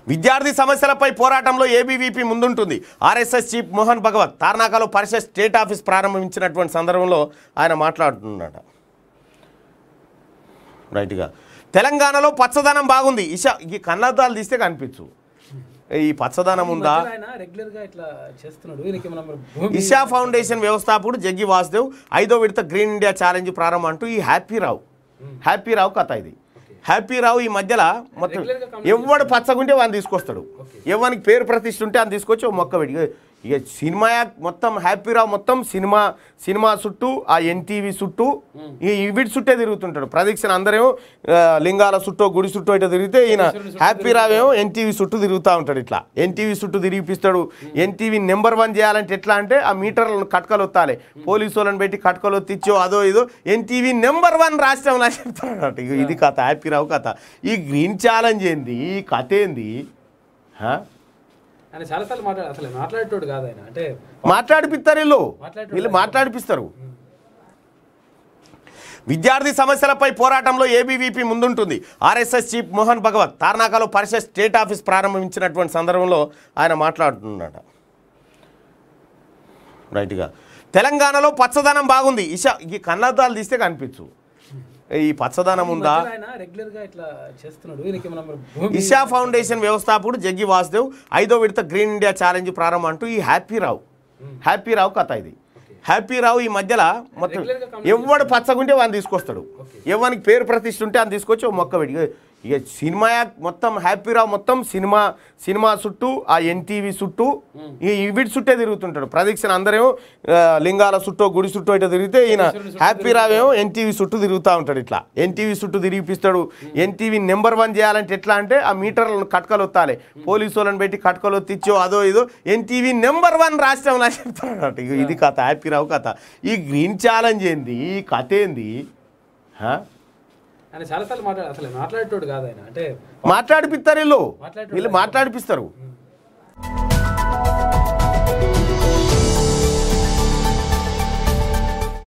విద్యార్థి సమస్యలపై పోరాటంలో ఏబీవీపీ ముందుంటుంది ఆర్ఎస్ఎస్ చీఫ్ మోహన్ భగవత్ తార్నాకలో పరిషత్ స్టేట్ ఆఫీస్ ప్రారంభించినటువంటి సందర్భంలో ఆయన మాట్లాడుతున్నాడట రైట్గా తెలంగాణలో పచ్చదనం బాగుంది ఇషా ఈ కన్నద్దాలు తీస్తే కనిపించు ఈ పచ్చదనం ఉందా ఆయన రెగ్యులర్ గా ఇట్లా చేస్తున్నాడు వీళ్ళకి మనం భూమి ఇషా ఫౌండేషన్ వ్యవస్థాపకుడు జగ్గి వాసుదేవ్ ఐదో విడత గ్రీన్ ఇండియా ఛాలెంజ్ ప్రారంభం అంటూ ఈ హ్యాపీ రావు హ్యాపీ రావు కథ ఇది హ్యాపీ రావు ఈ మధ్యలో మొత్తం Regular గా comment ఎవడు పచ్చగుంటే వాడిని తీసుకొస్తాడు ఎవరికి పేరు ప్రతిష్ఠ ఉంటే అని తీసుకొచ్చి ఓ మొక్క పెట్టి ఇక సినిమా యాక్ మొత్తం హ్యాపీ రావు మొత్తం సినిమా సినిమా చుట్టూ ఆ ఎన్టీవీ చుట్టూ ఈ వీటి చుట్టే తిరుగుతుంటాడు ప్రదక్షిణ అందరేమో ఆ, లింగాల చుట్టూ గుడి చుట్టూ ఇట్లా తిరిగితే ఈయన హ్యాపీ రావు ఏమో ఎన్టీవీ చుట్టూ తిరుగుతూ ఉంటాడు ఇట్లా ఎన్టీవీ చుట్టూ తిరిగిపిస్తాడు ఎన్టీవీ నెంబర్ వన్ చేయాలంటే ఎట్లా అంటే ఆ మీటర్లను కట్కలు వత్తాలి పోలీసు వాళ్ళని పెట్టి కట్కలు తెచ్చో అదో ఇదో ఎన్టీవీ నెంబర్ వన్ రాష్ట్రంలో అని చెప్తాడు ఇగో ఇది కథ హ్యాపీ రావు కథ ఈ గ్రీన్ ఛాలెంజ్ ఏంది ఈ కథ ఏంది హా? ఆయన చాలాసార్లు మాట్లాడు అసలు మాట్లాడేటోడు కాదు ఆయన అంటే మాట్లాడిపిస్తారు వీళ్ళు మాట్లాడేటోడు వీళ్ళు మాట్లాడిపిస్తారు విద్యార్థి సమస్యలపై పోరాటంలో ఏబీవీపీ ముందుంటుంది ఆర్ఎస్ఎస్ చీఫ్ మోహన్ భగవత్ తార్నాకలో పరిషత్ స్టేట్ ఆఫీస్ ప్రారంభించినటువంటి సందర్భంలో ఆయన మాట్లాడుతున్నాడట రైట్గా తెలంగాణలో పచ్చదనం బాగుంది ఇషా ఈ కన్నద్దాలు తీస్తే కనిపించు ఈ పచ్చదనం ఉందా మధ్యలో ఆయన రెగ్యులర్ గా ఇట్లా చేస్తున్నాడు వీళ్ళకి మనం భూమి ఇషా ఫౌండేషన్ వ్యవస్థాపకుడు జగ్గి వాసుదేవ్ ఐదో విడత గ్రీన్ ఇండియా ఛాలెంజ్ ప్రారంభం అంటూ ఈ హ్యాపీ రావు హ్యాపీ రావు కథ ఇది హ్యాపీ రావు ఈ మధ్యలో మొత్తం Regular గా comment ఎవడు పచ్చగుంటే వాడిని తీసుకొస్తాడు ఎవరికి పేరు ప్రతిష్ఠ ఉంటే అని తీసుకొచ్చి ఓ మొక్క పెట్టి ఇక సినిమా యాక్ మొత్తం హ్యాపీ రావు మొత్తం సినిమా సినిమా చుట్టూ ఆ ఎన్టీవీ చుట్టూ ఈ వీటి చుట్టే తిరుగుతుంటాడు ప్రదక్షిణ అందరేమో ఆ, లింగాల చుట్టూ గుడి చుట్టూ ఇట్లా తిరిగితే ఈయన హ్యాపీ రావు ఏమో ఎన్టీవీ చుట్టూ తిరుగుతూ ఉంటాడు ఇట్లా ఎన్టీవీ చుట్టూ తిరిగిపిస్తాడు ఎన్టీవీ నెంబర్ వన్ చేయాలంటే ఎట్లా అంటే ఆ మీటర్లను కట్కలు వత్తాలి పోలీసు వాళ్ళని పెట్టి కట్కలు తెచ్చో అదో ఇదో ఎన్టీవీ నెంబర్ వన్ రాష్ట్రంలో అని చెప్తాడు ఇగో ఇది కథ హ్యాపీ రావు కథ ఈ గ్రీన్ ఛాలెంజ్ ఏంది ఈ కథ ఏంది హా? ఆయన చాలాసార్లు మాట్లాడు అసలు మాట్లాడేటోడు కాదు ఆయన అంటే మాట్లాడిపిస్తారు వీళ్ళు మాట్లాడేటోడు వీళ్ళు మాట్లాడిపిస్తారు ఉమ్.